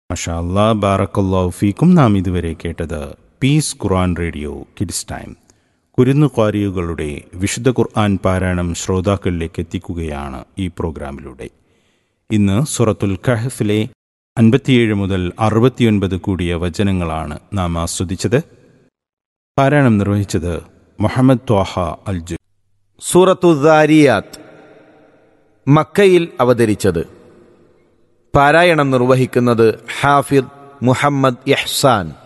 മഷാ അല്ലാ ബാറക്കല്ലാഹു ഫീക്കും നാം ഇതുവരെ കേട്ടത് peace Quran radio kids time കുരുന്നു ഖാരിയുകളുടെ വിശുദ്ധ ഖുർആൻ പാരായണം ശ്രോതാക്കളിലേക്ക് എത്തിക്കുകയാണ് ഈ പ്രോഗ്രാമിലൂടെ ഇന്ന് സുറത്തുൽ കഹഫിലെ അൻപത്തിയേഴ് മുതൽ അറുപത്തിയൊൻപത് കൂടിയ വചനങ്ങളാണ് നാം ആസ്വദിച്ചത് പാരായണം നിർവഹിച്ചത് മുഹമ്മദ് ത്വാഹ അൽജു സൂറത്തുദാരിയാത്ത് മക്കയിൽ അവതരിച്ചത് പാരായണം നിർവഹിക്കുന്നത് ഹാഫിദ് മുഹമ്മദ് യഹ്സാൻ